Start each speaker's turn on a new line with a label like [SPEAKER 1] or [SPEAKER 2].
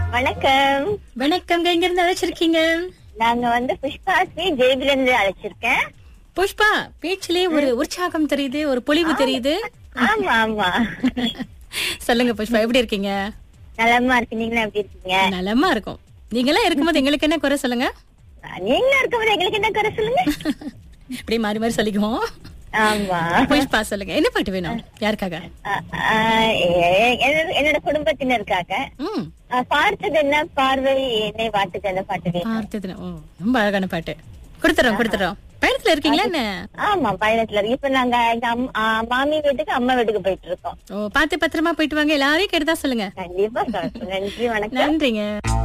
[SPEAKER 1] வணக்கம்
[SPEAKER 2] வணக்கம் எங்க இருந்து அழைச்சிருக்கீங்க
[SPEAKER 1] நாங்க வந்து புஷ்பாஸ்ரீ ஜெயபிரந்து அழைச்சிருக்கேன்
[SPEAKER 2] புஷ்பா பேச்சிலே ஒரு உற்சாகம் தெரியுது ஒரு பொலிவு தெரியுது
[SPEAKER 1] ஆமா ஆமா
[SPEAKER 2] சொல்லுங்க புஷ்பா எப்படி இருக்கீங்க
[SPEAKER 1] நலமா இருக்கு நீங்களும் எப்படி இருக்கீங்க
[SPEAKER 2] நலமா இருக்கும் நீங்க எல்லாம் இருக்கும்போது எங்களுக்கு என்ன குறை சொல்லுங்க
[SPEAKER 1] நீங்களும் இருக்கும்போது எங்களுக்கு என்ன குறை சொல்லுங்க
[SPEAKER 2] இப்படி மாறி மாறி சொல்லிக்குவோம்
[SPEAKER 1] ஆமா
[SPEAKER 2] புஷ்பா சொல்லுங்க என்ன பாட்டு வேணும் யாருக்காக
[SPEAKER 1] அ- அ, எ- என்னோட- என்னோட குடும்பத்தினருக்காக
[SPEAKER 2] ம்
[SPEAKER 1] அ, பார்த்தது என்ன பார்வை என்னை வாட்டுக்கு அந்த பாட்டு வேணும்.
[SPEAKER 2] பார்த்தது ஓ ரொம்ப அழகான பாட்டு கொடுத்துறோம் கொடுத்துறோம் பயணத்துல இருக்கீங்களா என்ன
[SPEAKER 1] ஆமா பயணத்துல இருக்கு இப்ப நாங்க எங்க அம்- ஆ, மாமி வீட்டுக்கு அம்மா வீட்டுக்கு போயிட்டு இருக்கோம்
[SPEAKER 2] ஓ பார்த்து பத்திரமா போயிட்டு வாங்க எல்லாரையும் கேட்டுதான் சொல்லுங்க
[SPEAKER 1] கண்டிப்பா சொல்றேன். நன்றி வணக்கம்
[SPEAKER 2] நன்றிங்க